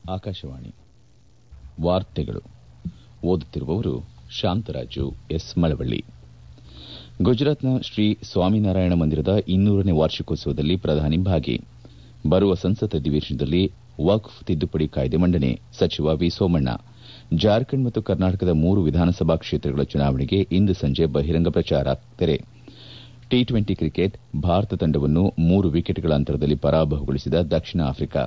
ಆಕಾಶವಾಣಿ ವಾರ್ತೆಗಳು ಓದುತ್ತಿರುವವರು ಶಾಂತರಾಜು ಎಸ್ ಮಳವಳ್ಳಿ ಗುಜರಾತ್ನ ಶ್ರೀ ಸ್ವಾಮಿನಾರಾಯಣ ಮಂದಿರದ ಇನ್ನೂರನೇ ವಾರ್ಷಿಕೋತ್ಸವದಲ್ಲಿ ಪ್ರಧಾನಿ ಭಾಗಿ ಬರುವ ಸಂಸತ್ ಅಧಿವೇಶನದಲ್ಲಿ ವಕ್ಫ್ ತಿದ್ದುಪಡಿ ಕಾಯ್ದೆ ಮಂಡನೆ ಸಚಿವ ವಿ ಸೋಮಣ್ಣ ಜಾರ್ಖಂಡ್ ಮತ್ತು ಕರ್ನಾಟಕದ ಮೂರು ವಿಧಾನಸಭಾ ಕ್ಷೇತ್ರಗಳ ಚುನಾವಣೆಗೆ ಇಂದು ಸಂಜೆ ಬಹಿರಂಗ ಪ್ರಚಾರ ತೆರೆ ಟಿ ಟ್ವೆಂಟಿ ಕ್ರಿಕೆಟ್ ಭಾರತ ತಂಡವನ್ನು ಮೂರು ವಿಕೆಟ್ಗಳ ಅಂತರದಲ್ಲಿ ಪರಾಭವಗೊಳಿಸಿದ ದಕ್ಷಿಣ ಆಫ್ರಿಕಾ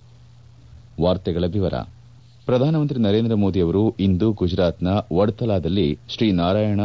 ಪ್ರಧಾನಮಂತ್ರಿ ನರೇಂದ್ರ ಮೋದಿ ಅವರು ಇಂದು ಗುಜರಾತ್ನ ವಡ್ತಲಾದಲ್ಲಿ ಶ್ರೀ ನಾರಾಯಣ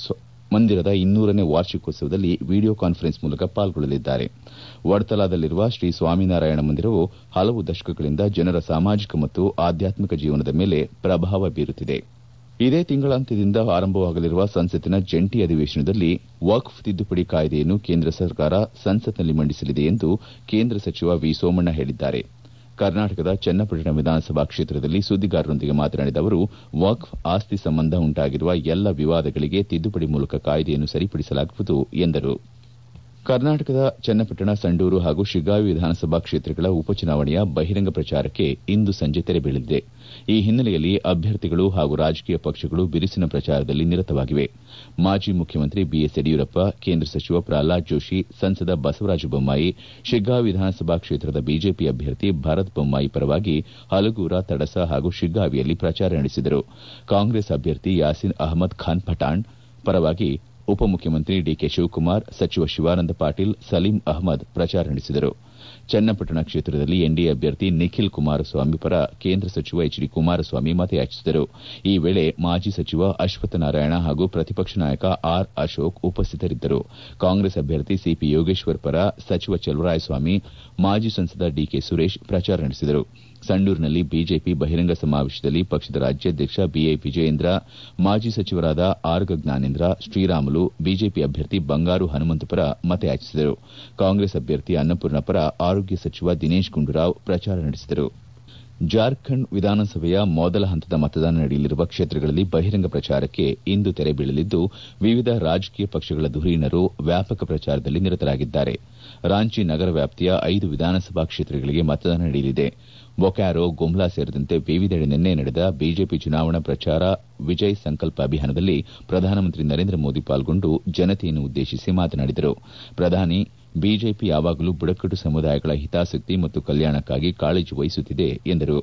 ಮಂದಿರದ ಇನ್ನೂರನೇ ವಾರ್ಷಿಕೋತ್ಸವದಲ್ಲಿ ವಿಡಿಯೋ ಕಾನ್ಫರೆನ್ಸ್ ಮೂಲಕ ಪಾಲ್ಗೊಳ್ಳಲಿದ್ದಾರೆ ವಡ್ತಲಾದಲ್ಲಿರುವ ಶ್ರೀ ಸ್ವಾಮಿನಾರಾಯಣ ಮಂದಿರವು ಹಲವು ದಶಕಗಳಿಂದ ಜನರ ಸಾಮಾಜಿಕ ಮತ್ತು ಆಧ್ಯಾತ್ಮಿಕ ಜೀವನದ ಮೇಲೆ ಪ್ರಭಾವ ಬೀರುತ್ತಿದೆ ಇದೇ ತಿಂಗಳಾಂತ್ಯದಿಂದ ಆರಂಭವಾಗಲಿರುವ ಸಂಸತ್ತಿನ ಜಂಟಿ ಅಧಿವೇಶನದಲ್ಲಿ ವಕ್ಫ್ ತಿದ್ದುಪಡಿ ಕಾಯ್ದೆಯನ್ನು ಕೇಂದ್ರ ಸರ್ಕಾರ ಸಂಸತ್ನಲ್ಲಿ ಮಂಡಿಸಲಿದೆ ಎಂದು ಕೇಂದ್ರ ಸಚಿವ ವಿ ಸೋಮಣ್ಣ ಹೇಳಿದ್ದಾರೆ ಕರ್ನಾಟಕದ ಚನ್ನಪಟ್ಟಣ ವಿಧಾನಸಭಾ ಕ್ಷೇತ್ರದಲ್ಲಿ ಸುದ್ದಿಗಾರರೊಂದಿಗೆ ಮಾತನಾಡಿದ ಅವರು ವಕ್ಫ್ ಆಸ್ತಿ ಸಂಬಂಧ ಉಂಟಾಗಿರುವ ಎಲ್ಲ ವಿವಾದಗಳಿಗೆ ತಿದ್ದುಪಡಿ ಮೂಲಕ ಕಾಯ್ದೆಯನ್ನು ಸರಿಪಡಿಸಲಾಗುವುದು ಎಂದರು ಕರ್ನಾಟಕದ ಚನ್ನಪಟ್ಟಣ ಸಂಡೂರು ಹಾಗೂ ಶಿಗ್ಗಾವಿ ವಿಧಾನಸಭಾ ಕ್ಷೇತ್ರಗಳ ಉಪಚುನಾವಣೆಯ ಬಹಿರಂಗ ಪ್ರಚಾರಕ್ಕೆ ಇಂದು ಸಂಜೆ ತೆರೆ ಬೀಳಲಿದೆ ಈ ಹಿನ್ನೆಲೆಯಲ್ಲಿ ಅಭ್ಯರ್ಥಿಗಳು ಹಾಗೂ ರಾಜಕೀಯ ಪಕ್ಷಗಳು ಬಿರುಸಿನ ಪ್ರಚಾರದಲ್ಲಿ ನಿರತವಾಗಿವೆ ಮಾಜಿ ಮುಖ್ಯಮಂತ್ರಿ ಬಿಎಸ್ ಯಡಿಯೂರಪ್ಪ ಕೇಂದ್ರ ಸಚಿವ ಪ್ರಹ್ಲಾದ್ ಜೋಶಿ ಸಂಸದ ಬಸವರಾಜ ಬೊಮ್ಮಾಯಿ ಶಿಗ್ಗಾವಿ ವಿಧಾನಸಭಾ ಕ್ಷೇತ್ರದ ಬಿಜೆಪಿ ಅಭ್ಯರ್ಥಿ ಭರತ್ ಬೊಮ್ಮಾಯಿ ಪರವಾಗಿ ಹಲಗೂರ ತಡಸ ಹಾಗೂ ಶಿಗ್ಗಾವಿಯಲ್ಲಿ ಪ್ರಚಾರ ನಡೆಸಿದರು ಕಾಂಗ್ರೆಸ್ ಅಭ್ಯರ್ಥಿ ಯಾಸೀನ್ ಅಹಮದ್ ಖಾನ್ ಪಠಾಣ್ ಪರವಾಗಿ ಉಪಮುಖ್ಯಮಂತ್ರಿ ಡಿಕೆ ಶಿವಕುಮಾರ್ ಸಚಿವ ಶಿವಾನಂದ ಪಾಟೀಲ್ ಸಲೀಂ ಅಹಮದ್ ಪ್ರಚಾರ ನಡೆಸಿದರು ಚನ್ನಪಟ್ಟಣ ಕ್ಷೇತ್ರದಲ್ಲಿ ಎನ್ಡಿಎ ಅಭ್ಯರ್ಥಿ ನಿಖಿಲ್ ಕುಮಾರಸ್ವಾಮಿ ಪರ ಕೇಂದ್ರ ಸಚಿವ ಎಚ್ ಡಿ ಕುಮಾರಸ್ವಾಮಿ ಮತಯಾಚಿಸಿದರು ಈ ವೇಳೆ ಮಾಜಿ ಸಚಿವ ಅಶ್ವತ್ಥ ನಾರಾಯಣ ಹಾಗೂ ಪ್ರತಿಪಕ್ಷ ನಾಯಕ ಆರ್ ಅಶೋಕ್ ಉಪಸ್ಥಿತರಿದ್ದರು ಕಾಂಗ್ರೆಸ್ ಅಭ್ಯರ್ಥಿ ಸಿಪಿ ಯೋಗೇಶ್ವರ್ ಪರ ಸಚಿವ ಚಲುವರಾಯಸ್ವಾಮಿ ಮಾಜಿ ಸಂಸದ ಡಿಕೆ ಸುರೇಶ್ ಪ್ರಚಾರ ನಡೆಸಿದರು ಸಂಡೂರಿನಲ್ಲಿ ಬಿಜೆಪಿ ಬಹಿರಂಗ ಸಮಾವೇಶದಲ್ಲಿ ಪಕ್ಷದ ರಾಜ್ಯಾಧ್ಯಕ್ಷ ಬಿವೈ ವಿಜಯೇಂದ್ರ ಮಾಜಿ ಸಚಿವರಾದ ಆರ್ಗ ಜ್ಞಾನೇಂದ್ರ ಶ್ರೀರಾಮುಲು ಬಿಜೆಪಿ ಅಭ್ಯರ್ಥಿ ಬಂಗಾರು ಹನುಮಂತು ಪರ ಮತಯಾಚಿಸಿದರು ಕಾಂಗ್ರೆಸ್ ಅಭ್ಯರ್ಥಿ ಅನ್ನಪೂರ್ಣ ಪರ ಆರೋಗ್ಯ ಸಚಿವ ದಿನೇಶ್ ಗುಂಡೂರಾವ್ ಪ್ರಚಾರ ನಡೆಸಿದರು ಜಾರ್ಖಂಡ್ ವಿಧಾನಸಭೆಯ ಮೊದಲ ಹಂತದ ಮತದಾನ ನಡೆಯಲಿರುವ ಕ್ಷೇತ್ರಗಳಲ್ಲಿ ಬಹಿರಂಗ ಪ್ರಚಾರಕ್ಕೆ ಇಂದು ತೆರೆ ಬೀಳಲಿದ್ದು ವಿವಿಧ ರಾಜಕೀಯ ಪಕ್ಷಗಳ ಧುರೀಣರು ವ್ಯಾಪಕ ಪ್ರಚಾರದಲ್ಲಿ ನಿರತರಾಗಿದ್ದಾರೆ ರಾಂಚಿ ನಗರ ವ್ಯಾಪ್ತಿಯ ಐದು ವಿಧಾನಸಭಾ ಕ್ಷೇತ್ರಗಳಿಗೆ ಮತದಾನ ನಡೆಯಲಿದೆ ಬೊಕ್ಯಾರೋ ಗುಮ್ಲಾ ಸೇರಿದಂತೆ ವಿವಿಧೆಡೆ ನಿನ್ನೆ ನಡೆದ ಬಿಜೆಪಿ ಚುನಾವಣಾ ಪ್ರಚಾರ ವಿಜಯ್ ಸಂಕಲ್ಪ ಅಭಿಯಾನದಲ್ಲಿ ಪ್ರಧಾನಮಂತ್ರಿ ನರೇಂದ್ರ ಮೋದಿ ಪಾಲ್ಗೊಂಡು ಜನತೆಯನ್ನು ಉದ್ದೇಶಿಸಿ ಮಾತನಾಡಿದರು ಪ್ರಧಾನಿ ಬಿಜೆಪಿ ಯಾವಾಗಲೂ ಬುಡಕಟ್ಟು ಸಮುದಾಯಗಳ ಹಿತಾಸಕ್ತಿ ಮತ್ತು ಕಲ್ಯಾಣಕ್ಕಾಗಿ ಕಾಳಜಿ ವಹಿಸುತ್ತಿದೆ ಎಂದರು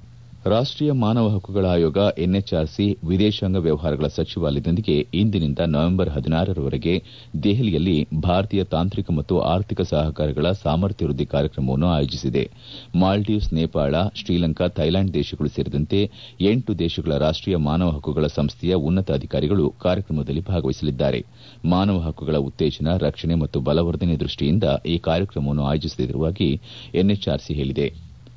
ರಾಷ್ಟೀಯ ಮಾನವ ಹಕ್ಕುಗಳ ಆಯೋಗ ಎನ್ಎಚ್ಆರ್ಸಿ ವಿದೇಶಾಂಗ ವ್ಯವಹಾರಗಳ ಸಚಿವಾಲಯದೊಂದಿಗೆ ಇಂದಿನಿಂದ ನವೆಂಬರ್ ಹದಿನಾರರವರೆಗೆ ದೆಹಲಿಯಲ್ಲಿ ಭಾರತೀಯ ತಾಂತ್ರಿಕ ಮತ್ತು ಆರ್ಥಿಕ ಸಹಕಾರಗಳ ಸಾಮರ್ಥ್ಯ ವೃದ್ಧಿ ಕಾರ್ಯಕ್ರಮವನ್ನು ಆಯೋಜಿಸಿದೆ ಮಾಲ್ಡೀವ್ಸ್ ನೇಪಾಳ ಶ್ರೀಲಂಕಾ ಥೈಲ್ಯಾಂಡ್ ದೇಶಗಳು ಸೇರಿದಂತೆ ಎಂಟು ದೇಶಗಳ ರಾಷ್ಟೀಯ ಮಾನವ ಹಕ್ಕುಗಳ ಸಂಸ್ಥೆಯ ಉನ್ನತ ಅಧಿಕಾರಿಗಳು ಕಾರ್ಯಕ್ರಮದಲ್ಲಿ ಭಾಗವಹಿಸಲಿದ್ದಾರೆ ಮಾನವ ಹಕ್ಕುಗಳ ಉತ್ತೇಜನ ರಕ್ಷಣೆ ಮತ್ತು ಬಲವರ್ಧನೆ ದೃಷ್ಟಿಯಿಂದ ಈ ಕಾರ್ಯಕ್ರಮವನ್ನು ಆಯೋಜಿಸುತ್ತಿರುವುದಾಗಿ ಎನ್ಎಚ್ಆರ್ಸಿ ಹೇಳಿದೆ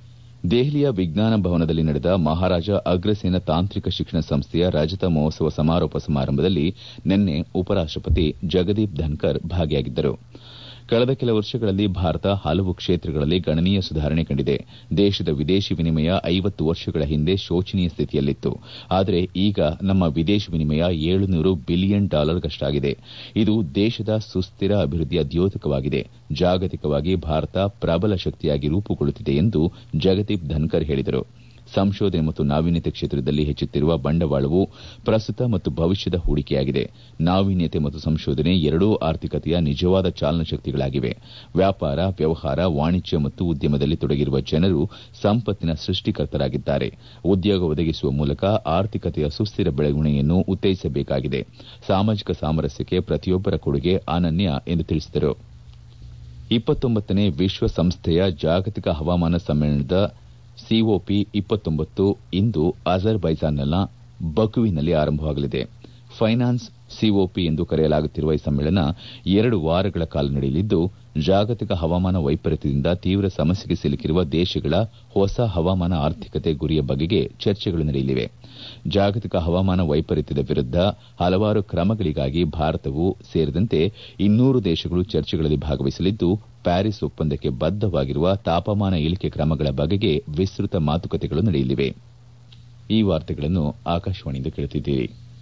ದೆಹಲಿಯ ವಿಜ್ಞಾನ ಭವನದಲ್ಲಿ ನಡೆದ ಮಹಾರಾಜ ಅಗ್ರಸೇನ ತಾಂತ್ರಿಕ ಶಿಕ್ಷಣ ಸಂಸ್ಥೆಯ ರಜತ ಮಹೋತ್ಸವ ಸಮಾರೋಪ ಸಮಾರಂಭದಲ್ಲಿ ನಿನ್ನೆ ಉಪರಾಷ್ಟಪತಿ ಜಗದೀಪ್ ಧನ್ಕರ್ ಭಾಗಿಯಾಗಿದ್ದರು ಕಳೆದ ಕೆಲ ವರ್ಷಗಳಲ್ಲಿ ಭಾರತ ಹಲವು ಕ್ಷೇತ್ರಗಳಲ್ಲಿ ಗಣನೀಯ ಸುಧಾರಣೆ ಕಂಡಿದೆ ದೇಶದ ವಿದೇಶಿ ವಿನಿಮಯ ಐವತ್ತು ವರ್ಷಗಳ ಹಿಂದೆ ಶೋಚನೀಯ ಸ್ಥಿತಿಯಲ್ಲಿತ್ತು ಆದರೆ ಈಗ ನಮ್ಮ ವಿದೇಶಿ ವಿನಿಮಯ ಏಳುನೂರು ಬಿಲಿಯನ್ ಡಾಲರ್ಗಳಷ್ಟಾಗಿದೆ ಇದು ದೇಶದ ಸುಸ್ತಿರ ಅಭಿವೃದ್ಧಿಯ ದ್ಯೋತಕವಾಗಿದೆ ಜಾಗತಿಕವಾಗಿ ಭಾರತ ಪ್ರಬಲ ಶಕ್ತಿಯಾಗಿ ರೂಪುಗೊಳ್ಳುತ್ತಿದೆ ಎಂದು ಜಗದೀಪ್ ಧನ್ಕರ್ ಹೇಳಿದರು ಸಂಶೋಧನೆ ಮತ್ತು ನಾವೀನ್ಯತೆ ಕ್ಷೇತ್ರದಲ್ಲಿ ಹೆಚ್ಚುತ್ತಿರುವ ಬಂಡವಾಳವು ಪ್ರಸ್ತುತ ಮತ್ತು ಭವಿಷ್ಯದ ಹೂಡಿಕೆಯಾಗಿದೆ ನಾವೀನ್ಯತೆ ಮತ್ತು ಸಂಶೋಧನೆ ಎರಡೂ ಆರ್ಥಿಕತೆಯ ನಿಜವಾದ ಚಾಲನಶಕ್ತಿಗಳಾಗಿವೆ ವ್ಯಾಪಾರ ವ್ಯವಹಾರ ವಾಣಿಜ್ಯ ಮತ್ತು ಉದ್ಯಮದಲ್ಲಿ ತೊಡಗಿರುವ ಜನರು ಸಂಪತ್ತಿನ ಸೃಷ್ಟಿಕರ್ತರಾಗಿದ್ದಾರೆ ಉದ್ಯೋಗ ಒದಗಿಸುವ ಮೂಲಕ ಆರ್ಥಿಕತೆಯ ಸುಸ್ತಿರ ಬೆಳವಣಿಗೆಯನ್ನು ಉತ್ತೇಜಿಸಬೇಕಾಗಿದೆ ಸಾಮಾಜಿಕ ಸಾಮರಸ್ಯಕ್ಕೆ ಪ್ರತಿಯೊಬ್ಬರ ಕೊಡುಗೆ ಅನನ್ಯ ಎಂದು ತಿಳಿಸಿದರು ಇಪ್ಪತ್ತೊಂಬತ್ತನೇ ವಿಶ್ವಸಂಸ್ಥೆಯ ಜಾಗತಿಕ ಹವಾಮಾನ ಸಮ್ಮೇಳನದ ಸಿಒಪಿ ಇಪ್ಪತ್ತೊಂಬತ್ತು ಇಂದು ಅಜರ್ಬೈಜಾನ್ನ ಬಕುವಿನಲ್ಲಿ ಆರಂಭವಾಗಲಿದೆ ಫೈನಾನ್ಸ್ ಸಿಒಪಿ ಎಂದು ಕರೆಯಲಾಗುತ್ತಿರುವ ಈ ಸಮ್ಮೇಳನ ಎರಡು ವಾರಗಳ ಕಾಲ ನಡೆಯಲಿದ್ದು ಜಾಗತಿಕ ಹವಾಮಾನ ವೈಪರೀತ್ಯದಿಂದ ತೀವ್ರ ಸಮಸ್ಯೆಗೆ ಸಿಲುಕಿರುವ ದೇಶಗಳ ಹೊಸ ಹವಾಮಾನ ಆರ್ಥಿಕತೆ ಗುರಿಯ ಬಗೆಗೆ ಚರ್ಚೆಗಳು ನಡೆಯಲಿವೆ ಜಾಗತಿಕ ಹವಾಮಾನ ವೈಪರೀತ್ಯದ ವಿರುದ್ದ ಹಲವಾರು ಕ್ರಮಗಳಿಗಾಗಿ ಭಾರತವೂ ಸೇರಿದಂತೆ ಇನ್ನೂರು ದೇಶಗಳು ಚರ್ಚೆಗಳಲ್ಲಿ ಭಾಗವಹಿಸಲಿದ್ದು ಪ್ಯಾರಿಸ್ ಒಪ್ಪಂದಕ್ಕೆ ಬದ್ದವಾಗಿರುವ ತಾಪಮಾನ ಇಳಿಕೆ ಕ್ರಮಗಳ ಬಗೆಗೆ ವಿಸ್ತೃತ ಮಾತುಕತೆಗಳು ನಡೆಯಲಿವೆ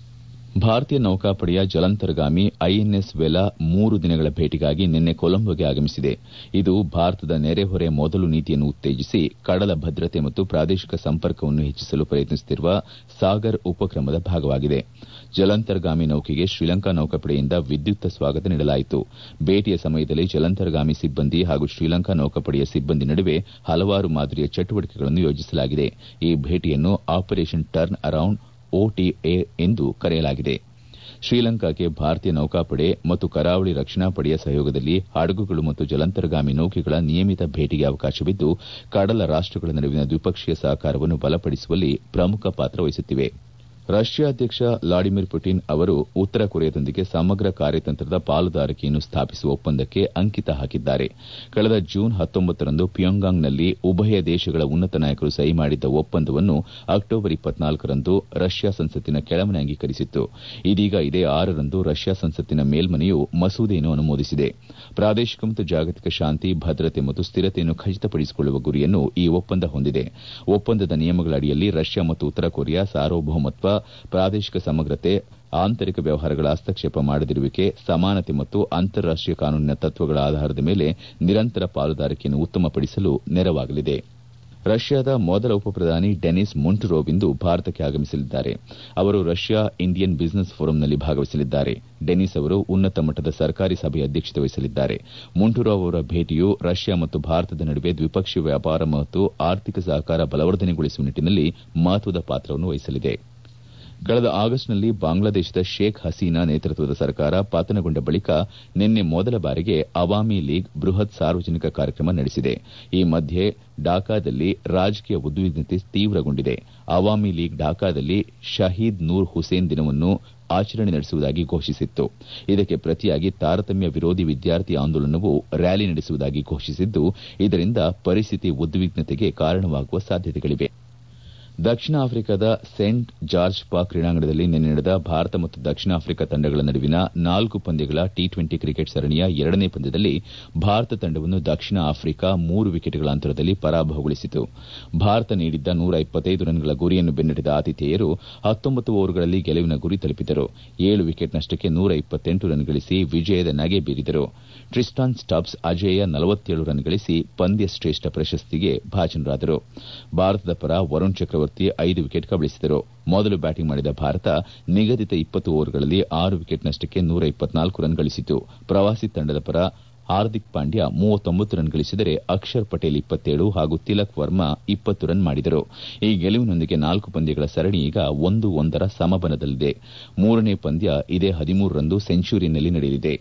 ಭಾರತೀಯ ನೌಕಾಪಡೆಯ ಜಲಾಂತರ್ಗಾಮಿ ಐಎನ್ಎಸ್ ವೆಲಾ ಮೂರು ದಿನಗಳ ಭೇಟಿಗಾಗಿ ನಿನ್ನೆ ಕೊಲಂಬೋಗೆ ಆಗಮಿಸಿದೆ ಇದು ಭಾರತದ ನೆರೆಹೊರೆ ಮೊದಲು ನೀತಿಯನ್ನು ಉತ್ತೇಜಿಸಿ ಕಡಲ ಭದ್ರತೆ ಮತ್ತು ಪ್ರಾದೇಶಿಕ ಸಂಪರ್ಕವನ್ನು ಹೆಚ್ಚಿಸಲು ಪ್ರಯತ್ನಿಸುತ್ತಿರುವ ಸಾಗರ್ ಉಪಕ್ರಮದ ಭಾಗವಾಗಿದೆ ಜಲಾಂತರ್ಗಾಮಿ ನೌಕೆಗೆ ಶ್ರೀಲಂಕಾ ನೌಕಾಪಡೆಯಿಂದ ವಿದ್ಯುಕ್ತ ಸ್ವಾಗತ ನೀಡಲಾಯಿತು ಭೇಟಿಯ ಸಮಯದಲ್ಲಿ ಜಲಾಂತರ್ಗಾಮಿ ಸಿಬ್ಬಂದಿ ಹಾಗೂ ಶ್ರೀಲಂಕಾ ನೌಕಾಪಡೆಯ ಸಿಬ್ಬಂದಿ ನಡುವೆ ಹಲವಾರು ಮಾದರಿಯ ಚಟುವಟಿಕೆಗಳನ್ನು ಯೋಜಿಸಲಾಗಿದೆ ಈ ಭೇಟಿಯನ್ನು ಆಪರೇಷನ್ ಟರ್ನ್ ಅರೌಂಡ್ ಒಟಿಎ ಎಂದು ಕರೆಯಲಾಗಿದೆ ಶ್ರೀಲಂಕಾಗೆ ಭಾರತೀಯ ನೌಕಾಪಡೆ ಮತ್ತು ಕರಾವಳಿ ರಕ್ಷಣಾ ಪಡೆಯ ಸಹಯೋಗದಲ್ಲಿ ಹಡಗುಗಳು ಮತ್ತು ಜಲಾಂತರ್ಗಾಮಿ ನೌಕೆಗಳ ನಿಯಮಿತ ಭೇಟಿಗೆ ಅವಕಾಶವಿದ್ದು ಕಡಲ ರಾಷ್ಟಗಳ ನಡುವಿನ ದ್ವಿಪಕ್ಷೀಯ ಸಹಕಾರವನ್ನು ಬಲಪಡಿಸುವಲ್ಲಿ ಪ್ರಮುಖ ಪಾತ್ರ ವಹಿಸುತ್ತಿವೆ ರಷ್ಯಾ ಅಧ್ಯಕ್ಷ ವ್ಲಾಡಿಮಿರ್ ಪುಟಿನ್ ಅವರು ಉತ್ತರ ಕೊರಿಯಾದೊಂದಿಗೆ ಸಮಗ್ರ ಕಾರ್ಯತಂತ್ರದ ಪಾಲುದಾರಿಕೆಯನ್ನು ಸ್ಥಾಪಿಸುವ ಒಪ್ಪಂದಕ್ಕೆ ಅಂಕಿತ ಹಾಕಿದ್ದಾರೆ ಕಳೆದ ಜೂನ್ ಹತ್ತೊಂಬತ್ತರಂದು ಪ್ಯೋಂಗ್ಯಾಂಗ್ನಲ್ಲಿ ಉಭಯ ದೇಶಗಳ ಉನ್ನತ ನಾಯಕರು ಸಹಿ ಮಾಡಿದ್ದ ಒಪ್ಪಂದವನ್ನು ಅಕ್ಟೋಬರ್ ಇಪ್ಪತ್ನಾಲ್ಕರಂದು ರಷ್ಯಾ ಸಂಸತ್ತಿನ ಕೆಳಮನೆ ಅಂಗೀಕರಿಸಿತ್ತು ಇದೀಗ ಇದೇ ಆರರಂದು ರಷ್ಯಾ ಸಂಸತ್ತಿನ ಮೇಲ್ಮನೆಯು ಮಸೂದೆಯನ್ನು ಅನುಮೋದಿಸಿದೆ ಪ್ರಾದೇಶಿಕ ಮತ್ತು ಜಾಗತಿಕ ಶಾಂತಿ ಭದ್ರತೆ ಮತ್ತು ಸ್ಥಿರತೆಯನ್ನು ಖಚಿತಪಡಿಸಿಕೊಳ್ಳುವ ಗುರಿಯನ್ನು ಈ ಒಪ್ಪಂದ ಹೊಂದಿದೆ ಒಪ್ಪಂದದ ನಿಯಮಗಳ ಅಡಿಯಲ್ಲಿ ರಷ್ಯಾ ಮತ್ತು ಉತ್ತರ ಕೊರಿಯಾ ಸಾರ್ವಭೌಮತ್ವ ಪ್ರಾದೇಶಿಕ ಸಮಗ್ರತೆ ಆಂತರಿಕ ವ್ಯವಹಾರಗಳ ಹಸ್ತಕ್ಷೇಪ ಮಾಡದಿರುವಿಕೆ ಸಮಾನತೆ ಮತ್ತು ಅಂತಾರಾಷ್ಟೀಯ ಕಾನೂನಿನ ತತ್ವಗಳ ಆಧಾರದ ಮೇಲೆ ನಿರಂತರ ಪಾಲುದಾರಿಕೆಯನ್ನು ಉತ್ತಮಪಡಿಸಲು ನೆರವಾಗಲಿದೆ ರಷ್ಯಾದ ಮೊದಲ ಉಪಪ್ರಧಾನಿ ಡೆನಿಸ್ ಮೊಂಟುರೋವ್ ಇಂದು ಭಾರತಕ್ಕೆ ಆಗಮಿಸಲಿದ್ದಾರೆ ಅವರು ರಷ್ಯಾ ಇಂಡಿಯನ್ ಬಿಸಿನೆಸ್ ಫೋರಂನಲ್ಲಿ ಭಾಗವಹಿಸಲಿದ್ದಾರೆ ಡೆನಿಸ್ ಅವರು ಉನ್ನತ ಮಟ್ಟದ ಸರ್ಕಾರಿ ಸಭೆಯ ಅಧ್ಯಕ್ಷತೆ ವಹಿಸಲಿದ್ದಾರೆ ಮೊಂಟುರೋವ್ ಅವರ ಭೇಟಿಯು ರಷ್ಯಾ ಮತ್ತು ಭಾರತದ ನಡುವೆ ದ್ವಿಪಕ್ಷೀಯ ವ್ಯಾಪಾರ ಮತ್ತು ಆರ್ಥಿಕ ಸಹಕಾರ ಬಲವರ್ಧನೆಗೊಳಿಸುವ ನಿಟ್ಟಿನಲ್ಲಿ ಮಹತ್ವದ ಪಾತ್ರವನ್ನು ವಹಿಸಲಿದೆ ಕಳೆದ ಆಗಸ್ಟ್ನಲ್ಲಿ ಬಾಂಗ್ಲಾದೇಶದ ಶೇಖ್ ಹಸೀನಾ ನೇತೃತ್ವದ ಸರ್ಕಾರ ಪತನಗೊಂಡ ಬಳಿಕ ನಿನ್ನೆ ಮೊದಲ ಬಾರಿಗೆ ಅವಾಮಿ ಲೀಗ್ ಬೃಹತ್ ಸಾರ್ವಜನಿಕ ಕಾರ್ಯಕ್ರಮ ನಡೆಸಿದೆ ಈ ಮಧ್ಯೆ ಢಾಕಾದಲ್ಲಿ ರಾಜಕೀಯ ಉದ್ವಿಗ್ನತೆ ತೀವ್ರಗೊಂಡಿದೆ ಅವಾಮಿ ಲೀಗ್ ಢಾಕಾದಲ್ಲಿ ಶಹೀದ್ ನೂರ್ ಹುಸೇನ್ ದಿನವನ್ನು ಆಚರಣೆ ನಡೆಸುವುದಾಗಿ ಘೋಷಿಸಿತ್ತು ಇದಕ್ಕೆ ಪ್ರತಿಯಾಗಿ ತಾರತಮ್ಯ ವಿರೋಧಿ ವಿದ್ಯಾರ್ಥಿ ಆಂದೋಲನವು ರ್ಯಾಲಿ ನಡೆಸುವುದಾಗಿ ಘೋಷಿಸಿದ್ದು ಇದರಿಂದ ಪರಿಸ್ಥಿತಿ ಉದ್ವಿಗ್ನತೆಗೆ ಕಾರಣವಾಗುವ ಸಾಧ್ಯತೆಗಳಿವೆ ದಕ್ಷಿಣ ಆಫ್ರಿಕಾದ ಸೇಂಟ್ ಜಾರ್ಜ್ ಪಾರ್ಕ್ ಕ್ರೀಡಾಂಗಣದಲ್ಲಿ ನಿನ್ನೆ ನಡೆದ ಭಾರತ ಮತ್ತು ದಕ್ಷಿಣ ಆಫ್ರಿಕಾ ತಂಡಗಳ ನಡುವಿನ ನಾಲ್ಕು ಪಂದ್ಯಗಳ ಟಿ ಟ್ವೆಂಟಿ ಕ್ರಿಕೆಟ್ ಸರಣಿಯ ಎರಡನೇ ಪಂದ್ಯದಲ್ಲಿ ಭಾರತ ತಂಡವನ್ನು ದಕ್ಷಿಣ ಆಫ್ರಿಕಾ ಮೂರು ವಿಕೆಟ್ಗಳ ಅಂತರದಲ್ಲಿ ಪರಾಭವಗೊಳಿಸಿತು ಭಾರತ ನೀಡಿದ್ದ ನೂರ ಇಪ್ಪತ್ತೈದು ರನ್ಗಳ ಗುರಿಯನ್ನು ಬೆನ್ನಟ್ಟಿದ ಆತಿಥೇಯರು ಹತ್ತೊಂಬತ್ತು ಓವರ್ಗಳಲ್ಲಿ ಗೆಲುವಿನ ಗುರಿ ತಲುಪಿದರು ಏಳು ವಿಕೆಟ್ ನಷ್ಟಕ್ಕೆ ನೂರ ಇಪ್ಪತ್ತೆಂಟು ರನ್ ಗಳಿಸಿ ವಿಜಯದ ನಗೆ ಬೀರಿದರು ಟ್ರಿಸ್ಟಾನ್ ಸ್ಟಬ್ಸ್ ಅಜೇಯ ನಲವತ್ತೇಳು ರನ್ ಗಳಿಸಿ ಪಂದ್ಯ ಶ್ರೇಷ್ಠ ಪ್ರಶಸ್ತಿಗೆ ಭಾಜನರಾದರು ಭಾರತದ ಪರ ವರುಣ್ ಚಕ್ರವರ್ತಿ ಐದು ವಿಕೆಟ್ ಕಬಳಿಸಿದರು ಮೊದಲು ಬ್ಯಾಟಿಂಗ್ ಮಾಡಿದ ಭಾರತ ನಿಗದಿತ ಇಪ್ಪತ್ತು ಓವರ್ಗಳಲ್ಲಿ ಆರು ವಿಕೆಟ್ ನಷ್ಟಕ್ಕೆ ನೂರ ಇಪ್ಪತ್ನಾಲ್ಕು ರನ್ ಗಳಿಸಿತು ಪ್ರವಾಸಿ ತಂಡದ ಪರ ಹಾರ್ದಿಕ್ ಪಾಂಡ್ಯ ಮೂವತ್ತೊಂಬತ್ತು ರನ್ ಗಳಿಸಿದರೆ ಅಕ್ಷರ್ ಪಟೇಲ್ ಇಪ್ಪತ್ತೇಳು ಹಾಗೂ ತಿಲಕ್ ವರ್ಮಾ ಇಪ್ಪತ್ತು ರನ್ ಮಾಡಿದರು ಈ ಗೆಲುವಿನೊಂದಿಗೆ ನಾಲ್ಕು ಪಂದ್ಯಗಳ ಸರಣಿ ಈಗ ಒಂದು ಒಂದರ ಸಮಬಲದಲ್ಲಿದೆ ಮೂರನೇ ಪಂದ್ಯ ಇದೇ ಹದಿಮೂರರಂದು ಸೆಂಚುರಿಯಲ್ಲಿ ನಡೆಯಲಿದೆ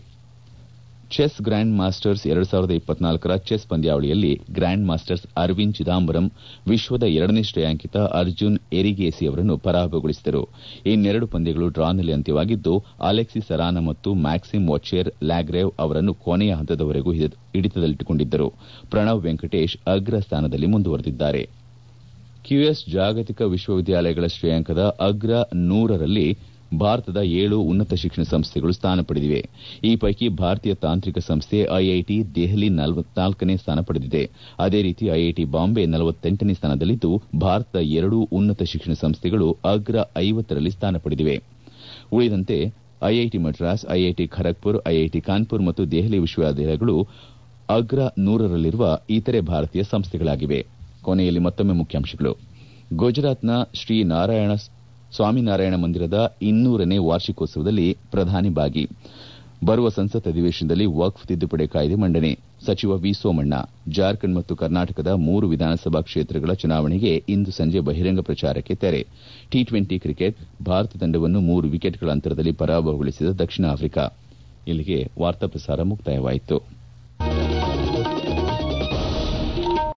ಚೆಸ್ ಗ್ರ್ಯಾಂಡ್ ಮಾಸ್ಟರ್ಸ್ ಎರಡು ಸಾವಿರದ ಇಪ್ಪತ್ನಾಲ್ಕರ ಚೆಸ್ ಪಂದ್ಯಾವಳಿಯಲ್ಲಿ ಗ್ರ್ಯಾಂಡ್ ಮಾಸ್ಟರ್ಸ್ ಅರವಿಂದ್ ಚಿದಂಬರಂ ವಿಶ್ವದ ಎರಡನೇ ಶ್ರೇಯಾಂಕಿತ ಅರ್ಜುನ್ ಎರಿಗೇಸಿ ಅವರನ್ನು ಪರಾಭವಗೊಳಿಸಿದರು ಇನ್ನೆರಡು ಪಂದ್ಯಗಳು ಡ್ರಾನಲ್ಲಿ ಅಂತ್ಯವಾಗಿದ್ದು ಅಲೆಕ್ಸಿ ಸರಾನ ಮತ್ತು ಮ್ಯಾಕ್ಸಿಮ್ ವಾಚೇರ್ ಲ್ಯಾಗ್ರೇವ್ ಅವರನ್ನು ಕೊನೆಯ ಹಂತದವರೆಗೂ ಹಿಡಿತದಲ್ಲಿಟ್ಟುಕೊಂಡಿದ್ದರು ಪ್ರಣವ್ ವೆಂಕಟೇಶ್ ಅಗ್ರ ಸ್ಥಾನದಲ್ಲಿ ಮುಂದುವರೆದಿದ್ದಾರೆ ಕ್ಯೂಎಸ್ ಜಾಗತಿಕ ವಿಶ್ವವಿದ್ಯಾಲಯಗಳ ಶ್ರೇಯಾಂಕದ ಅಗ್ರ ನೂರರಲ್ಲಿ ಭಾರತದ ಏಳು ಉನ್ನತ ಶಿಕ್ಷಣ ಸಂಸ್ಥೆಗಳು ಸ್ಥಾನ ಪಡೆದಿವೆ ಈ ಪೈಕಿ ಭಾರತೀಯ ತಾಂತ್ರಿಕ ಸಂಸ್ಥೆ ಐಐಟಿ ದೆಹಲಿ ನಾಲ್ಕನೇ ಸ್ಥಾನ ಪಡೆದಿದೆ ಅದೇ ರೀತಿ ಐಐಟಿ ಬಾಂಬೆ ನಲವತ್ತೆಂಟನೇ ಸ್ಥಾನದಲ್ಲಿದ್ದು ಭಾರತದ ಎರಡೂ ಉನ್ನತ ಶಿಕ್ಷಣ ಸಂಸ್ಥೆಗಳು ಅಗ್ರ ಐವತ್ತರಲ್ಲಿ ಸ್ಥಾನ ಪಡೆದಿವೆ ಉಳಿದಂತೆ IIT Madras IIT Kharagpur IIT Kanpur ಮತ್ತು ದೆಹಲಿ ವಿಶ್ವವಿದ್ಯಾಲಯಗಳು ಅಗ್ರ ನೂರರಲ್ಲಿರುವ ಇತರೆ ಭಾರತೀಯ ಸಂಸ್ಥೆಗಳಾಗಿವೆ ಕೊನೆಯಲ್ಲಿ ಮತ್ತೊಮ್ಮೆ ಮುಖ್ಯಾಂಶಗಳು ಗುಜರಾತ್ನ ಶ್ರೀ ನಾರಾಯಣ ಸ್ವಾಮಿನಾರಾಯಣ ಮಂದಿರದ ಇನ್ನೂರನೇ ವಾರ್ಷಿಕೋತ್ಸವದಲ್ಲಿ ಪ್ರಧಾನಿ ಭಾಗಿ ಬರುವ ಸಂಸತ್ ಅಧಿವೇಶನದಲ್ಲಿ ವಕ್ಫ್ ತಿದ್ದುಪಡಿ ಕಾಯ್ದೆ ಮಂಡನೆ ಸಚಿವ ವಿ ಸೋಮಣ್ಣ ಜಾರ್ಖಂಡ್ ಮತ್ತು ಕರ್ನಾಟಕದ ಮೂರು ವಿಧಾನಸಭಾ ಕ್ಷೇತ್ರಗಳ ಚುನಾವಣೆಗೆ ಇಂದು ಸಂಜೆ ಬಹಿರಂಗ ಪ್ರಚಾರಕ್ಕೆ ತೆರೆ ಟಿ ಟ್ವೆಂಟಿ ಕ್ರಿಕೆಟ್ ಭಾರತ ತಂಡವನ್ನು ಮೂರು ವಿಕೆಟ್ಗಳ ಅಂತರದಲ್ಲಿ ಪರಾಭವಗೊಳಿಸಿದ ದಕ್ಷಿಣ ಆಫ್ರಿಕಾ ಇಲ್ಲಿಗೆ ವಾರ್ತಾ ಪ್ರಸಾರ ಮುಕ್ತಾಯವಾಯಿತು